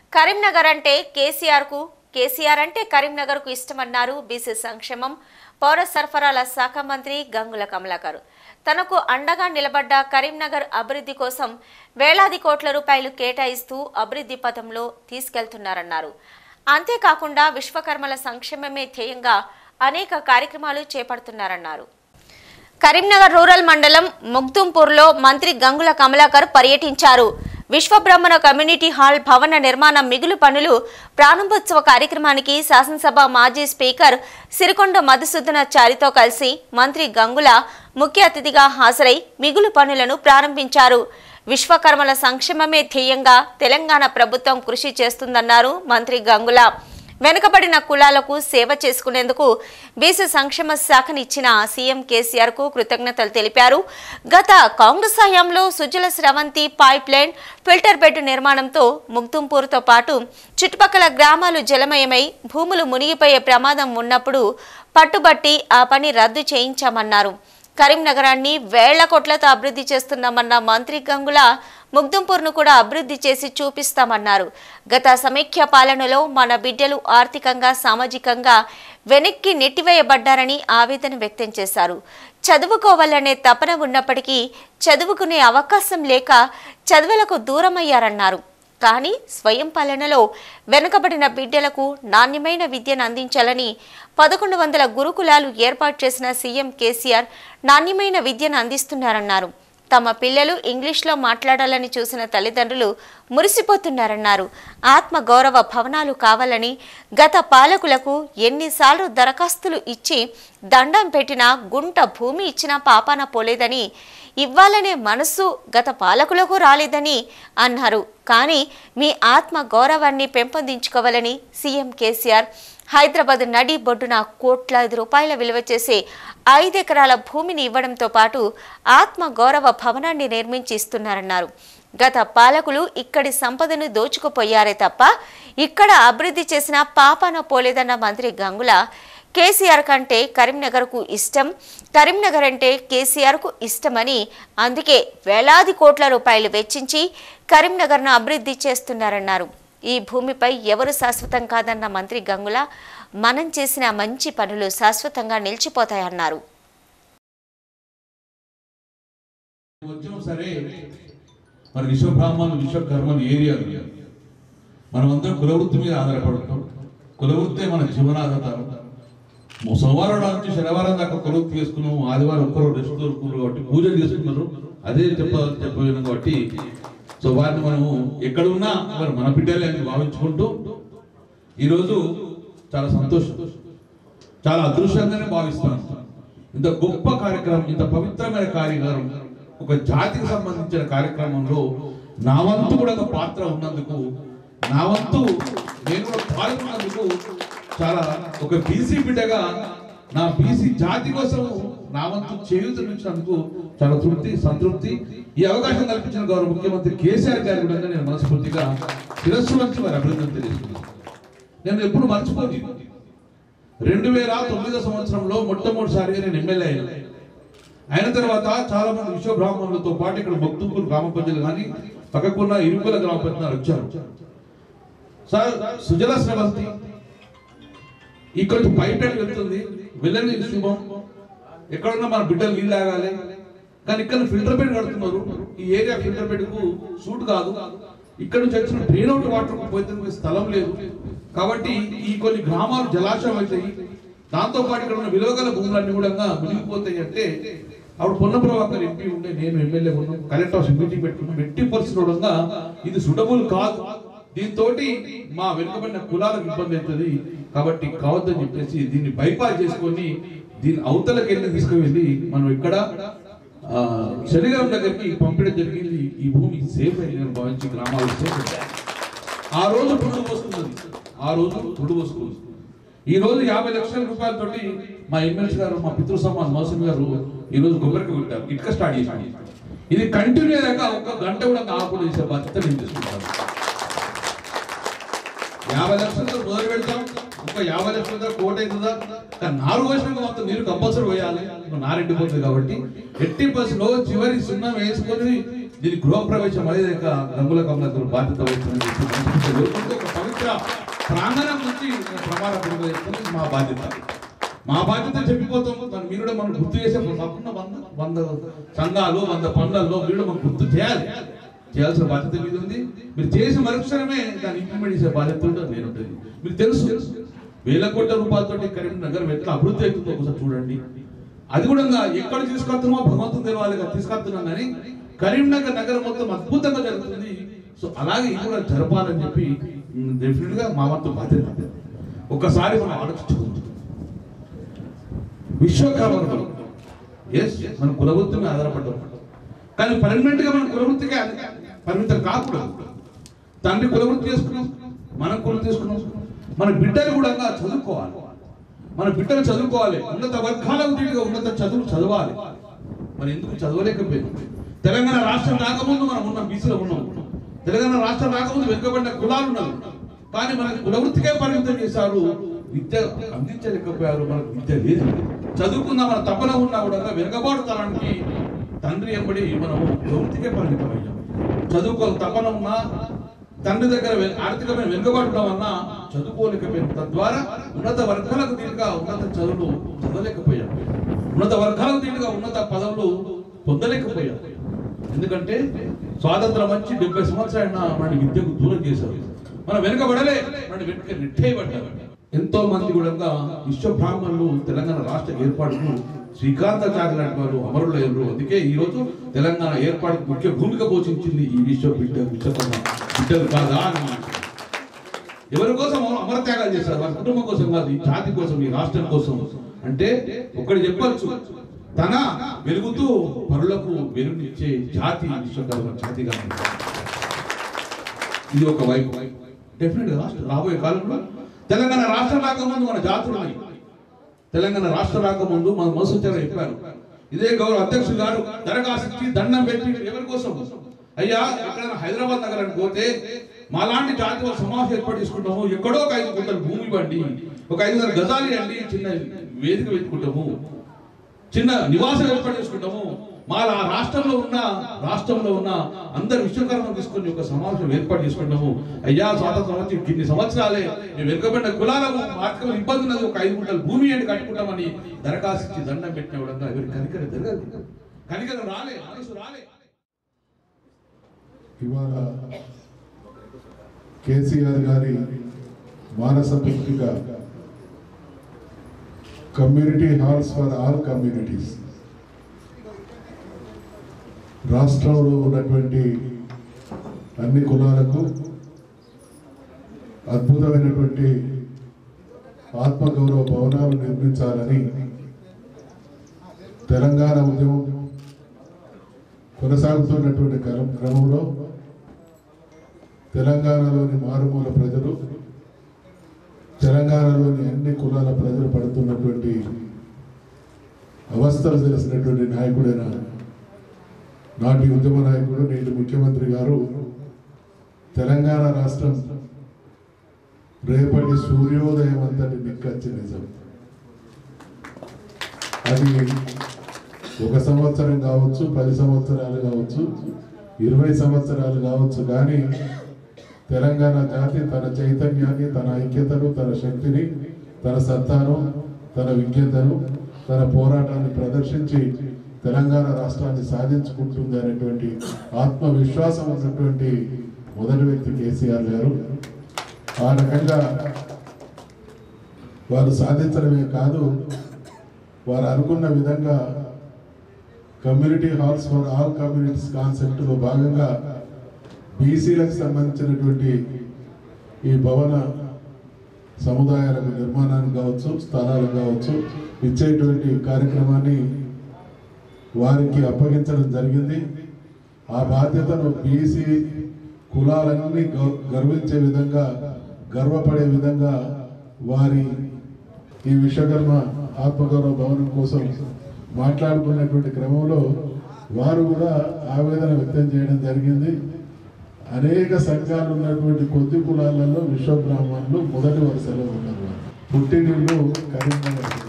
కరీంనగర్ అంటే కేసీఆర్కు కేసీఆర్ అంటే కరీంనగర్కు ఇష్టమన్నారు బీసీ సంక్షేమం పౌర సరఫరాల శాఖ మంత్రి గంగుల కమలాకర్ తనకు అండగా నిలబడ్డ కరీంనగర్ అభివృద్ధి కోసం వేలాది కోట్ల రూపాయలు కేటాయిస్తూ అభివృద్ధి పథంలో తీసుకెళ్తున్నారన్నారు అంతేకాకుండా విశ్వకర్మల సంక్షేమమే ధ్యేయంగా అనేక కార్యక్రమాలు చేపడుతున్నారన్నారు కరీంనగర్ రూరల్ మండలం ముగ్దుంపూర్లో మంత్రి గంగుల కమలాకర్ పర్యటించారు విశ్వబ్రహ్మణ కమ్యూనిటీ హాల్ భవన నిర్మాణ మిగులు పనులు ప్రారంభోత్సవ కార్యక్రమానికి శాసనసభ మాజీ స్పీకర్ సిరికొండ మధుసూదన చారితో కలిసి మంత్రి గంగుల ముఖ్య అతిథిగా హాజరై మిగులు పనులను ప్రారంభించారు విశ్వకర్మల సంక్షేమమే ధ్యేయంగా తెలంగాణ ప్రభుత్వం కృషి చేస్తుందన్నారు మంత్రి గంగుల వెనుకబడిన కులాలకు సేవ చేసుకునేందుకు బీసీ సంక్షేమ శాఖనిచ్చిన సీఎం కేసీఆర్ కు కృతజ్ఞతలు తెలిపారు గత కాంగ్రెస్ హయాంలో Sujala Sravanthi pipeline filter bed నిర్మాణంతో ముగ్దుంపూర్తో పాటు చుట్టుపక్కల గ్రామాలు జలమయమై భూములు మునిగిపోయే ప్రమాదం ఉన్నప్పుడు పట్టుబట్టి ఆ పని రద్దు చేయించామన్నారు కరీంనగరాన్ని వేళ్ల కోట్లతో అభివృద్ధి చేస్తున్నామన్న మంత్రి గంగుల ముగ్దుంపూర్ను కూడా అభివృద్ధి చేసి చూపిస్తామన్నారు గత సమైక్య పాలనలో మన బిడ్డలు ఆర్థికంగా సామాజికంగా వెనక్కి నెట్టివేయబడ్డారని ఆవేదన వ్యక్తం చేశారు చదువుకోవాలనే తపన ఉన్నప్పటికీ చదువుకునే అవకాశం లేక చదువులకు దూరమయ్యారన్నారు కానీ స్వయం పాలనలో వెనుకబడిన బిడ్డలకు నాణ్యమైన విద్యను అందించాలని పదకొండు వందల గురుకులాలు ఏర్పాటు చేసిన సీఎం కేసీఆర్ నాణ్యమైన విద్యను అందిస్తున్నారన్నారు తమ పిల్లలు ఇంగ్లీష్లో మాట్లాడాలని చూసిన తల్లిదండ్రులు మురిసిపోతున్నారన్నారు ఆత్మ గౌరవ భవనాలు కావాలని గత పాలకులకు ఎన్నిసార్లు దరఖాస్తులు ఇచ్చి దండం పెట్టినా గుంట భూమి ఇచ్చినా పాపాన పోలేదని ఇవ్వాలనే మనస్సు గత పాలకులకు రాలేదని అన్నారు కానీ మీ ఆత్మ గౌరవాన్ని పెంపొందించుకోవాలని సీఎం కేసీఆర్ హైదరాబాద్ నడి బొడ్డున కోట్లాది రూపాయల విలువ చేసే ఐదెకరాల భూమిని ఇవ్వడంతో పాటు ఆత్మ గౌరవ భవనాన్ని నిర్మించి ఇస్తున్నారన్నారు గత పాలకులు ఇక్కడి సంపదను దోచుకుపోయారే తప్ప ఇక్కడ అభివృద్ధి చేసిన పాపాన పోలేదన్న మంత్రి గంగుల కేసీఆర్ కంటే కరీంనగర్కు ఇష్టం కరీంనగర్ అంటే కేసీఆర్కు ఇష్టమని అందుకే వేలాది కోట్ల రూపాయలు వెచ్చించి కరీంనగర్ను అభివృద్ధి చేస్తున్నారన్నారు ఈ భూమిపై ఎవరు శాశ్వతం కాదన్న మంత్రి గంగుల మనం చేసిన మంచి పనులు శాశ్వతంగా నిలిచిపోతాయన్నారు వచ్చాం సరే మరి విశ్వబ్రాహ్మణులు విశ్వకర్మలు ఏరియాలు మనమందరం కులవృత్తి మీద ఆధారపడుతాం కులవృత్తే మన జీవనాధారం సోమవారం నుంచి శనివారం దాకా కులవృత్తి చేసుకున్నాం ఆదివారం ఒక్కరు రెస్ట్ దొరుకున్నారు కాబట్టి పూజలు చేసుకున్నారు అదే చెప్ప చెప్పిన కాబట్టి సో వారిని మనము ఎక్కడ ఉన్నా మరి మన బిడ్డలే అని భావించుకుంటూ ఈరోజు చాలా సంతోషం చాలా అదృష్టంగానే భావిస్తాను ఇంత గొప్ప కార్యక్రమం ఇంత పవిత్రమైన కార్యక్రమం ఒక జాతికి సంబంధించిన కార్యక్రమంలో నా వంతు కూడా ఒక పాత్ర ఉన్నందుకు నా వంతు నేను కూడా పాల్గొన్నందుకు చాలా ఒక బీసీ బిడ్డగా నా బీసీ జాతి కోసం నా వంతు చేయూతనిచ్చినందుకు చాలా తృప్తి సంతృప్తి ఈ అవకాశం కల్పించిన గౌరవ ముఖ్యమంత్రి కేసీఆర్ గారి కూడా నేను మనస్ఫూర్తిగా శిరస్సు వంచి వారి అభినందన తెలియజేస్తున్నాను నేను ఎప్పుడు మర్చిపోలేదు రెండు వేల తొమ్మిదో సంవత్సరంలో మొట్టమొదటిసారిగా నేను ఎమ్మెల్యే అయ్యాను అయిన తర్వాత చాలా మంది విశ్వ బ్రాహ్మణులతో పాటు ఇక్కడ భక్తుపూర్ గ్రామ పంచాయతీలు కానీ పక్కకున్న ఇరుకుల గ్రామ పంచాయతీలు వచ్చారు సార్ సుజల స్రవంతి ఇక్కడ నుంచి పైప్ లైన్ వెళ్తుంది వెళ్ళని శుభం ఎక్కడున్నా మన బిడ్డలు నీళ్ళు తాగాలి కానీ ఇక్కడ ఫిల్టర్ బెడ్ కడుతున్నారు ఈ ఏరియా ఫిల్టర్ బెడ్ కు సూట్ కాదు ఇక్కడ నుంచి వచ్చిన డ్రైన్ అవుట్ వాటర్ పోతే స్థలం లేదు కాబట్టి ఈ కొన్ని గ్రామాలు జలాశయం అవుతాయి దాంతో పాటు ఇక్కడ ఉన్న విలువగల భూములన్నీ కూడా మునిగిపోతాయి అంటే అప్పుడు పొన్న ప్రభాకర్ ఎంపీ ఉండే నేను ఎమ్మెల్యే ఉన్నాను కలెక్టర్ హౌస్ మీటింగ్ పెట్టుకున్నాం ఎట్టి పరిస్థితి ఉండగా ఇది సుటబుల్ కాదు దీంతో మా వెనుకబడిన కులాలకు ఇబ్బంది అవుతుంది కాబట్టి కావద్దని చెప్పేసి దీన్ని బైపాస్ చేసుకొని దీని అవతలకి వెళ్ళి తీసుకువెళ్ళి మనం ఇక్కడ ఆ, శనిగారం దగ్గరికి పంపించడం జరిగింది ఈ భూమి సేఫ్ అయింది నేను భావించి గ్రామాలు సేఫ్ అయ్యాయి. ఆ రోజు పురుడు పోసుకున్నది ఆ రోజు పురుడు పోసుకుంది ఈ రోజు యాభై లక్షల రూపాయలతోటి మా ఎమ్మెల్సీ గారు మా పితృ సమాన్ మోసం గారు ఈ రోజు కొబ్బరికి కొట్టారు ఇటుక స్టార్ట్ చేశాను ఇది కంటిన్యూ అయ్యాక ఒక గంట కూడా ఆకుండా చేసే బాధ్యత నేను తీసుకుంటాను యాభై లక్షలతో మొదలు పెడతాం ఒక యాభై లక్షలతో కోట అవుతుందా కానీ నాలుగు వచ్చినాక మొత్తం నీరు కంపల్సరీ పోయాలి ఇంకా నారెండిపోతుంది కాబట్టి ఎట్టి బస్సులో చివరి సున్నం వేసుకొని దీని గృహప్రవేశం అనేది రంగుల కమలకు బాధ్యత వహించమని చెప్పి మనస్ఫూర్తిగా కోరుకుంటూ ఇక్కడ ప్రాంగణం నుంచి ప్రమాణ పూర్వక చేస్తుంది మా బాధ్యత మా బాధ్యత చెప్పిపోతాము దాన్ని మీరు కూడా మనం గుర్తు చేసే తప్పకుండా వంద వంద సంఘాలు వంద పనులలో మీరు కూడా మనం గుర్తు చేయాలి చేయాల్సిన బాధ్యత మీద ఉంది మీరు చేసిన మరుక్షణమే దాన్ని ఇంప్లిమెంట్ చేసే బాధ్యత కూడా నేను ఉంటుంది మీకు తెలుసు వేల కోట్ల రూపాయలతో కరీంనగర్ ఎట్లా అభివృద్ధి అవుతుందో ఒకసారి చూడండి అది కూడా ఎక్కడ తీసుకొస్తున్నామో భగవంతుని తెలవాలి కదా తీసుకొస్తున్నాం కానీ కరీంనగర్ నగరం మొత్తం అద్భుతంగా జరుగుతుంది సో అలాగే ఇది కూడా జరపాలని చెప్పి డెఫినెట్ గా మా వంతు బాధ్యత ఒక్కసారి మనం ఆలోచించుకుందాం విశ్వకర్మలు ఎస్ మన కులవృత్తి మీద ఆధారపడ్డాం కానీ పర్మనెంట్ గా మన కులవృత్తికే పరిమితం కాకూడదు తండ్రి కులవృత్తి చేసుకున్నాం మనం కులం తీసుకున్నాం మన బిడ్డలు కూడా చదువుకోవాలి మన బిడ్డలు చదువుకోవాలి ఉన్నత వర్గాలకు తీరుగా ఉన్నత చదువు చదవాలి మరి ఎందుకు చదవలేకపోయింది తెలంగాణ రాష్ట్రం రాకముందు మనం ఉన్నాం బీసీలో ఉన్నాం తెలంగాణ రాష్ట్రం రాకముందు వెనుకబడిన కులాలు ఉన్నారు కానీ మనకి కులవృత్తికే పరిమితం చేశారు విద్య అందించలేకపోయారు మనకు విద్య లేదు చదువుకున్న మన తపన ఉన్నా కూడా వెనుకబాటు తరానికి తండ్రి ఎంబడి మనం కులవృత్తికే పరిమితం అయ్యాం చదువుకో తపన ఉన్నా తండ్రి దగ్గర వె- ఆర్థికమైన వెనుకబడడం వలన చదువుకోలేకపోయాం తద్వారా ఉన్నత వర్గాలకు దీనిగా ఉన్నత చదువులు చదవలేకపోయాం ఉన్నత వర్గాలకు దీనిగా ఉన్నత పదవులు పొందలేకపోయాం ఎందుకంటే స్వాతంత్రం వచ్చి డెబ్బై సంవత్సరాల మన విద్యకు దూరం చేశారు మనం వెనుకబడలే మన వెనుక నెట్టేయబడ్డారు ఎంతో మంది కూడా విశ్వ బ్రాహ్మణులు తెలంగాణ రాష్ట్ర ఏర్పాటుకు శ్రీకాంతాచార్య లాంటి వారు అమరులయ్యారు అందుకే ఈ రోజు తెలంగాణ ఏర్పాటుకు ముఖ్య భూమిక పోషించింది ఈ విశ్వ బిడ్డ విశ్వకర్మ బిడ్డలు కాదా అని ఎవరి కోసం అమరత్యాగాలు చేశారు వారి కుటుంబం కోసం కాదు ఈ జాతి కోసం ఈ రాష్ట్రం కోసం అంటే ఒకటి చెప్పచ్చు తన వెలుగుతూ పరులకు వెలుగునిచ్చే జాతి విశ్వకర్మ జాతిగా ఉంది. ఇది ఒక వైపు డెఫినెట్ రాష్ట్ర రాబోయే కాలంలో తెలంగాణ రాష్ట్రం రాకముందు మన జాతులు ఉన్నాయి తెలంగాణ రాష్ట్రం రాకముందు మన మోసంచారు చెప్పారు ఇదే గౌరవ అధ్యక్షులు గారు దరఖాస్తు ఇచ్చి దండం పెట్టి ఎవరి కోసం అయ్యా ఎక్కడైనా హైదరాబాద్ నగరానికి పోతే మాలాంటి జాతి సమావేశం ఏర్పాటు చేసుకుంటాము ఎక్కడో ఒక ఐదు గుంటలు భూమి ఇవ్వండి ఒక ఐదు వందల గజాలు ఇవ్వండి చిన్న వేదిక పెట్టుకుంటాము చిన్న నివాసం ఏర్పాటు చేసుకుంటాము మా రా- రాష్ట్రంలో ఉన్న రాష్ట్రంలో ఉన్న అందరు విశ్వకర్మ తీసుకొని ఒక సమావేశం ఏర్పాటు చేసుకుంటాము అయ్యా స్వాతంత్రం వచ్చి ఇన్ని సంవత్సరాలే మేము వెనుకబడిన కులాలకు ఆర్థిక ఇబ్బంది ఉన్నది ఒక ఐదు గుంటలు భూమి ఏంటి కట్టుకుంటామని దరఖాస్తు ఇచ్చి దండం పెట్టిన విధంగా ఎవరి కనికర జరగదు కనికర రాలే మనసు రాలే ఇవాళ కేసీఆర్ గారి మానస పుత్రిక community halls for all communities రాష్ట్రంలో ఉన్నటువంటి అన్ని కులాలకు అద్భుతమైనటువంటి ఆత్మగౌరవ భవనాలు నిర్మించాలని తెలంగాణ ఉద్యమం కొనసాగుతున్నటువంటి క్రమ- క్రమంలో తెలంగాణలోని మారుమూల ప్రజలు తెలంగాణలోని అన్ని కులాల ప్రజలు పడుతున్నటువంటి అవస్థలు తెలిసినటువంటి నాయకుడైన నాటి ఉద్యమ నాయకుడు నేటి ముఖ్యమంత్రి గారు తెలంగాణ రాష్ట్రం రేపటి సూర్యోదయం అంతటి నిక్కచ్చి నిజం అది ఒక సంవత్సరం కావచ్చు పది సంవత్సరాలు కావచ్చు ఇరవై సంవత్సరాలు కావచ్చు కానీ తెలంగాణ జాతి తన చైతన్యాన్ని తన ఐక్యతను తన శక్తిని తన సత్తాను తన విజ్ఞతను తన పోరాటాన్ని ప్రదర్శించి తెలంగాణ రాష్ట్రాన్ని సాధించుకుంటుంది అనేటువంటి ఆత్మవిశ్వాసం ఉన్నటువంటి మొదటి వ్యక్తి కేసీఆర్ గారు ఆ రకంగా వారు సాధించడమే కాదు వారు అనుకున్న విధంగా community halls for all communities కాన్సెప్ట్లో భాగంగా బీసీలకు సంబంధించినటువంటి ఈ భవన సముదాయాలకు నిర్మాణానికి కావచ్చు స్థలాలు కావచ్చు ఇచ్చేటువంటి కార్యక్రమాన్ని వారికి అప్పగించడం జరిగింది ఆ బాధ్యతను బీసీ కులాలన్నీ గౌ- గర్వించే విధంగా గర్వపడే విధంగా వారి ఈ విశ్వకర్మ ఆత్మగౌరవ భవనం కోసం మాట్లాడుకున్నటువంటి క్రమంలో వారు కూడా ఆవేదన వ్యక్తం చేయడం జరిగింది అనేక సంఘాలు ఉన్నటువంటి కొద్ది కులాలలో విశ్వ బ్రాహ్మణులు మొదటి వరుసలో ఉన్నారు పుట్టినిల్లు కరీంనగర్ జిల్లా.